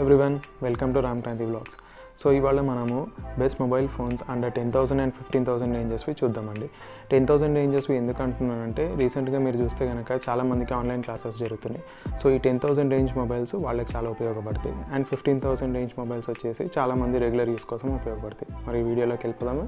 everyone welcome to Ram Kranti blogs so ఇవాళ మనము best mobile phones under ten thousand and fifteen thousand రేంజెస్వి చూద్దామండి ten thousand రేంజెస్వి ఎందుకు అంటున్నానంటే రీసెంట్గా మీరు చూస్తే కనుక చాలా మందికి ఆన్లైన్ క్లాసెస్ జరుగుతున్నాయి సో ఈ టెన్ థౌసండ్ రేంజ్ మొబైల్స్ వాళ్ళకి చాలా ఉపయోగపడతాయి and fifteen thousand range mobiles వచ్చేసి చాలా మంది రెగ్యులర్ యూస్ కోసం ఉపయోగపడతాయి మరి ఈ వీడియోలోకి వెళ్ళిపోదామా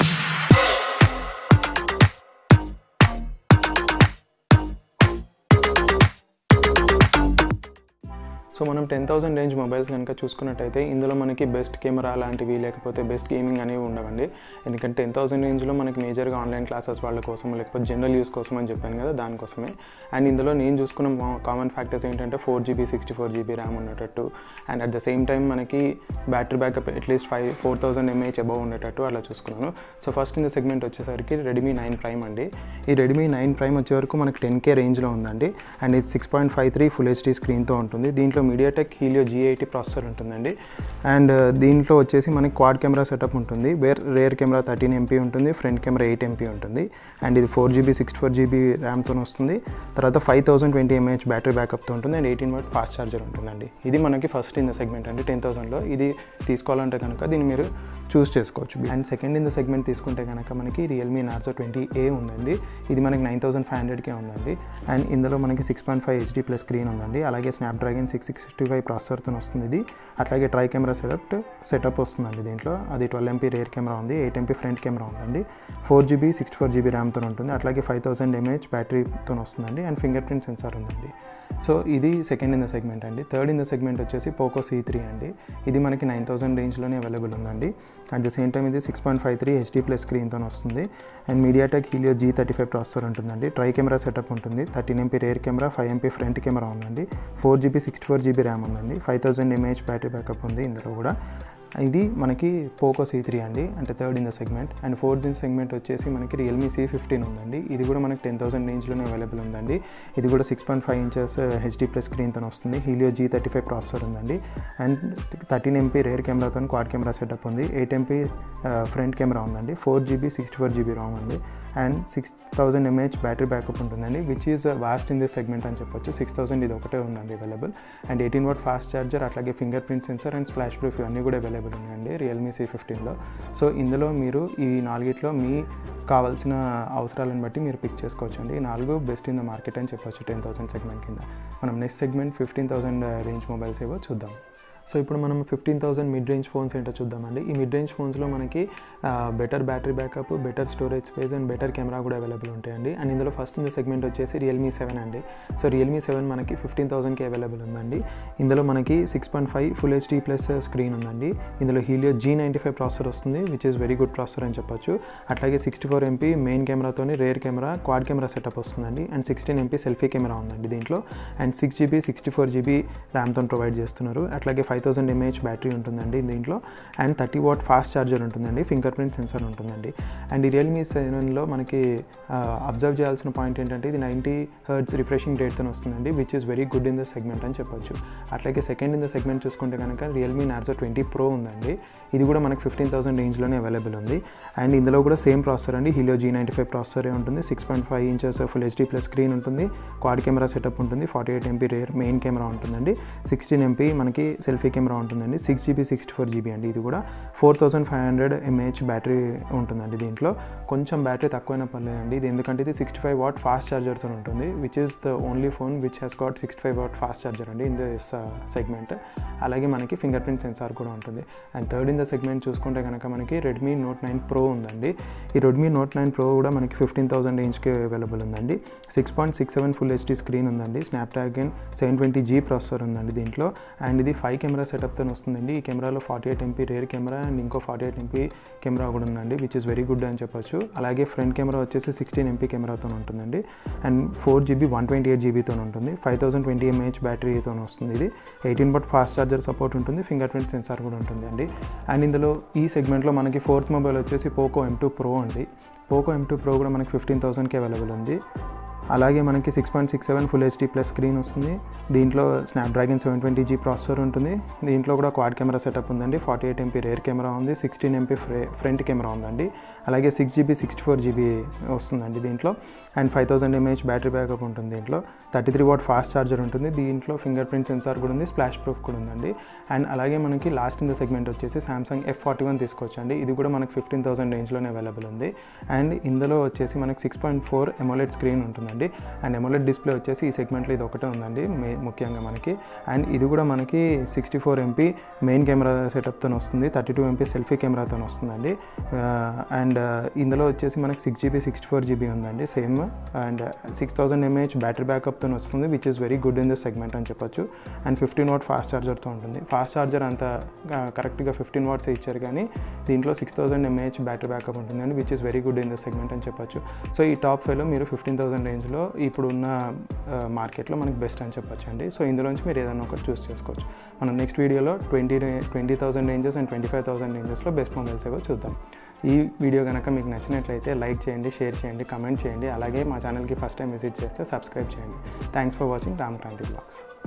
సో మనం టెన్ థౌసండ్ రేంజ్ మొబైల్స్ కనుక చూసుకున్నట్టయితే ఇందులో మనకి బెస్ట్ కెమెరా లాంటివి లేకపోతే బెస్ట్ గేమింగ్ అనేవి ఉండవండి ఎందుకంటే టెన్ థౌసండ్ రేంజ్లో మనకి మేజర్గా ఆన్లైన్ క్లాసెస్ వాళ్ళ కోసం లేకపోతే జనరల్ యూస్ కోసం అని చెప్పాను కదా దానికోసమే అండ్ ఇందులో నేను చూసుకున్న కామన్ ఫ్యాక్టర్స్ ఏంటంటే four GB sixty four GB RAM ఉండేటట్టు and at the same time మనకి battery backup at least five four thousand mAh above ఉండేటట్టు అలా చూసుకున్నాను so first in the segment వచ్చేసరికి రెడ్మీ నైన్ ప్రైమ్ అండి ఈ రెడ్మీ నైన్ ప్రైమ్ వచ్చే వరకు మనకి టెన్ కే రేంజ్లో ఉందండి అండ్ ఇది six point five three full HD స్క్రీన్తో ఉంటుంది దీంట్లో MediaTek Helio G eighty processor ఉంటుందండి అండ్ దీంట్లో వచ్చేసి మనకి క్వాడ్ కెమెరా సెటప్ ఉంటుంది where rear camera thirteen MP ఉంటుంది ఫ్రంట్ కెమెరా ఎయిట్ ఎంపీ ఉంటుంది అండ్ ఇది four GB sixty four GB ర్యామ్తో వస్తుంది తర్వాత five thousand twenty mAh battery బ్యాకప్తో ఉంటుంది and eighteen watt fast charger ఉంటుందండి ఇది మనకి ఫస్ట్ ఇన్ ద సెగ్మెంట్ అండి టెన్ థౌసండ్లో ఇది తీసుకోవాలంటే కనుక దీన్ని మీరు చూస్ చేసుకోవచ్చు and second in the segment తీసుకుంటే కనుక మనకి రియల్మీ నార్జో ట్వంటీ ఏ ఉందండి ఇది మనకి నైన్ థౌసండ్ ఫైవ్ హండ్రెడ్కే ఉందండి అండ్ ఇందులో మనకి six point five HD plus screen ఉందండి అలాగే Snapdragon six six sixty five ప్రాసెసర్తో వస్తుంది ఇది అట్లాగే ట్రై కెమెరా సెటప్ సెటప్ వస్తుందండి దీంట్లో అది ట్వెల్వ్ ఎంపీ రేర్ కెమెరా ఉంది ఎయిట్ ఎంపీ ఫ్రంట్ కెమెరా ఉందండి four GB sixty four GB ర్యామ్తో ఉంటుంది అట్లాగే ఫైవ్ థౌసండ్ ఎంఏహెచ్ బ్యాటరీతో వస్తుందండి అండ్ ఫింగర్ ప్రింట్ సెన్సార్ ఉందండి సో ఇది సెకండ్ ఇన్ ద సెగ్మెంట్ అండి థర్డ్ ఇన్ ద సెగ్మెంట్ వచ్చేసి పోకో సీ త్రీ అండి ఇది మనకి నైన్ థౌసండ్ రేంజ్లోనే అవైలబుల్ ఉందండి అట్ ద సేమ్ టైం ఇది six point five three HD plus స్క్రీన్తో వస్తుంది and MediaTek Helio G thirty five processor ఉంటుందండి ట్రై కెమెరా సెటప్ ఉంటుంది thirteen MP rear camera five MP front camera ఉందండి four GB sixty four GB RAM ఉందండి five thousand mAh battery backup ఉంది ఇందులో కూడా ఇది మనకి పోకో సీ త్రీ అండి అంటే third in the segment and fourth in segment వచ్చేసి మనకి రియల్మీ సీ ఫిఫ్టీన్ ఉందండి ఇది కూడా మనకి టెన్ థౌసండ్ రేంజ్లోనే అవైలబుల్ ఉందండి ఇది కూడా six point five inches HD plus స్క్రీన్తో వస్తుంది Helio G thirty five processor ఉందండి అండ్ థర్టీన్ ఎంపీ రేర్ కెమెరాతో క్వాడ్ కెమెరా సెటప్ ఉంది ఎయిట్ ఎంపీ ఫ్రంట్ కెమెరా ఉందండి four GB sixty four GB RAM ఉంది and six thousand mAh battery backup ఉంటుందండి which is vast in this segment అని చెప్పొచ్చు six thousand ఇది ఒకటే ఉందండి available and eighteen watt fast charger అట్లాగే fingerprint sensor and splash proof ఇవన్నీ కూడా అవైలబుల్ ఉన్నాయండి రియల్మీ సి ఫిఫ్టీన్లో సో ఇందులో మీరు ఈ నాలుగిట్లో మీ కావాల్సిన అవసరాలను బట్టి మీరు పిక్ చేసుకోవచ్చు అండి ఈ నాలుగు బెస్ట్ ఇన్ ద మార్కెట్ అని చెప్పొచ్చు టెన్ థౌసండ్ సెగ్మెంట్ కింద మనం next segment fifteen thousand range mobiles ఏవో చూద్దాం సో ఇప్పుడు మనం fifteen thousand mid range phones ఏంటో చూద్దామండి ఈ మిడ్ రేంజ్ ఫోన్స్లో మనకి better battery backup better storage space and better camera కూడా అవైలబుల్ ఉంటాయండి అండ్ ఇందులో ఫస్ట్ ఇన్ ద సెగ్మెంట్ వచ్చేసి రియల్మీ సెవెన్ అండి సో రియల్మీ సెవెన్ మనకి ఫిఫ్టీన్ థౌసండ్కి అవైలబుల్ ఉందండి ఇందులో మనకి six point five full HD plus screen ఉందండి ఇందులో Helio G ninety five processor వస్తుంది which is very good processor అని చెప్పొచ్చు అట్లాగే సిక్స్టీ ఫోర్ ఎంపీ మెయిన్ కెమెరాతోని rear camera quad camera setup వస్తుందండి and sixteen MP selfie camera ఉందండి దీంట్లో and six GB sixty four GB ర్యామ్తో ప్రొవైడ్ చేస్తున్నారు అట్లాగే ఫైవ్ థౌసండ్ ఎంఏహెచ్ బ్యాటరీ ఉంటుందండి దీంట్లో and thirty watt fast charger ఉంటుందండి ఫింగర్ ప్రింట్ సెన్సర్ ఉంటుందండి అండ్ ఈ రియల్మీ సెవెన్లో మనకి అబ్జర్వ్ చేయాల్సిన పాయింట్ ఏంటంటే ఇది నైంటీ హర్డ్స్ రిఫ్రెషింగ్ రేట్తో వస్తుందండి which is very good in the segment అని చెప్పొచ్చు అట్లాగే సెకండ్ ఇన్ ద సెగ్మెంట్ చూసుకుంటే కనుక రియల్మీ నార్జో ట్వంటీ ప్రో ఉందండి ఇది కూడా మనకి ఫిఫ్టీన్ థౌసండ్ రేంజ్లోనే అవైలబుల్ ఉంది అండ్ ఇందులో కూడా సేమ్ ప్రాసెసర్ అండి హీలియో జీ నైంటీ ఫైవ్ ప్రాసెసరే ఉంటుంది six point five inches full HD plus screen ఉంటుంది క్వాడ్ కెమెరా సెటప్ ఉంటుంది forty eight MP rear main camera ఉంటుందండి సిక్స్టీన్ ఎంపీ మనకి సెల్ఫీ కెమెరా ఉంటుందండి six GB sixty four GB అండి ఇది కూడా four thousand five hundred mAh battery ఉంటుందండి దీంట్లో కొంచెం బ్యాటరీ తక్కువైనా పర్లేదండి ఇది ఎందుకంటే ఇది సిక్స్టీ ఫైవ్ వాట్ ఫాస్ట్ ఛార్జర్తో ఉంటుంది which is the only phone which has got sixty five watt fast charger అండి ఇన్ దిస్ సెగ్మెంట్ అలాగే మనకి ఫింగర్ ప్రింట్ సెన్సార్ కూడా ఉంటుంది and third in the segment చూసుకుంటే కనుక మనకి రెడ్మీ నోట్ నైన్ ప్రో ఉందండి ఈ రెడ్మీ నోట్ నైన్ ప్రో కూడా మనకి ఫిఫ్టీన్ థౌసండ్ రేంజ్కి అవైలబుల్ ఉందండి six point six seven full HD screen ఉందండి Snapdragon seven twenty G processor ఉందండి దీంట్లో అండ్ ఇది ఫైవ్ కెమెరా సెటప్తో వస్తుందండి ఈ కెమెరాలో forty eight MP rear camera and ఇంకో ఫార్టీ ఎయిట్ ఎంపీ కెమెరా కూడా ఉందండి విచ్ ఇస్ వెరీ గుడ్ అని చెప్పొచ్చు అలాగే ఫ్రంట్ కెమెరా వచ్చేసి సిక్స్టీన్ ఎంపీ కెమెరాతో ఉంటుందండి and four GB one twenty eight జీబీతో ఉంటుంది ఫైవ్ థౌసండ్ ట్వంటీ ఎంఏహెచ్ బ్యాటరీతో వస్తుంది ఇది eighteen watt fast charger support ఉంటుంది ఫింగర్ ప్రింట్ సెన్సార్ కూడా ఉంటుంది అండి అండ్ ఇందులో ఈ సెగ్మెంట్లో మనకి ఫోర్త్ మొబైల్ వచ్చేసి పోకో ఎం టూ ప్రో అండి పోకో ఎం టూ ప్రో కూడా మనకి ఫిఫ్టీన్ థౌసండ్కి అవైలబుల్ ఉంది అలాగే మనకి six point six seven full HD plus screen వస్తుంది దీంట్లో Snapdragon seven twenty G processor ఉంటుంది దీంట్లో కూడా క్వాడ్ కెమెరా సెటప్ ఉందండి forty eight MP rear camera ఉంది సిక్స్టీన్ ఎంపీ ఫ్రే ఫ్రంట్ కెమెరా ఉందండి అలాగే six GB sixty four GB వస్తుందండి దీంట్లో and five thousand mAh battery backup ఉంటుంది దీంట్లో thirty three watt fast charger ఉంటుంది దీంట్లో ఫింగర్ ప్రింట్ సెన్సార్ కూడా ఉంది స్ప్లాష్ ప్రూఫ్ కూడా ఉందండి అండ్ అలాగే మనకి లాస్ట్ ఇన్ ద సెగ్మెంట్ వచ్చేసి సామ్సంగ్ ఎఫ్ ఫార్టీ వన్ తీసుకోవచ్చండి ఇది కూడా మనకి ఫిఫ్టీన్ థౌసండ్ రేంజ్లోనే అవైలబుల్ ఉంది అండ్ ఇందులో వచ్చేసి మనకి six point four AMOLED screen ఉంటుందండి అండ్ ఎమోలెడ్ డిస్ప్లే వచ్చేసి ఈ సెగ్మెంట్లో ఇది ఒకటే ఉందండి మే ముఖ్యంగా మనకి అండ్ ఇది కూడా మనకి sixty four MP main camera సెటప్తో వస్తుంది థర్టీ టూ ఎంపీ సెల్ఫీ కెమెరాతో వస్తుందండి అండ్ ఇందులో వచ్చేసి మనకి six GB sixty four GB ఉందండి same and six thousand mAh battery బ్యాకప్తో వస్తుంది which is very good in this segment అని చెప్పొచ్చు అండ్ ఫిఫ్టీన్ వాట్ ఫాస్ట్ ఛార్జర్తో ఉంటుంది ఫాస్ట్ ఛార్జర్ అంత కరెక్ట్గా ఫిఫ్టీన్ వాట్స్ ఇచ్చారు కానీ దీంట్లో six thousand mAh battery backup ఉంటుందండి which is very good in this segment అని చెప్పొచ్చు సో ఈ టాప్ ఫైవ్లో మీరు ఫిఫ్టీన్ థౌసండ్ రేంజ్లో ఇప్పుడున్న మార్కెట్లో మనకి బెస్ట్ అని చెప్పొచ్చు అండి సో ఇందులోంచి మీరు ఏదైనా ఒకటి చూస్ చేసుకోవచ్చు మనం నెక్స్ట్ వీడియోలో twenty twenty thousand ranges and twenty five thousand రేంజెస్లో బెస్ట్ మొబైల్స్ ఏవో చూద్దాం ఈ వీడియో కనుక మీకు నచ్చినట్లయితే లైక్ చేయండి షేర్ చేయండి కమెంట్ చేయండి అలాగే మా ఛానల్కి ఫస్ట్ టైం విజిట్ చేస్తే సబ్స్క్రైబ్ చేయండి thanks for watching Ram Kranti blogs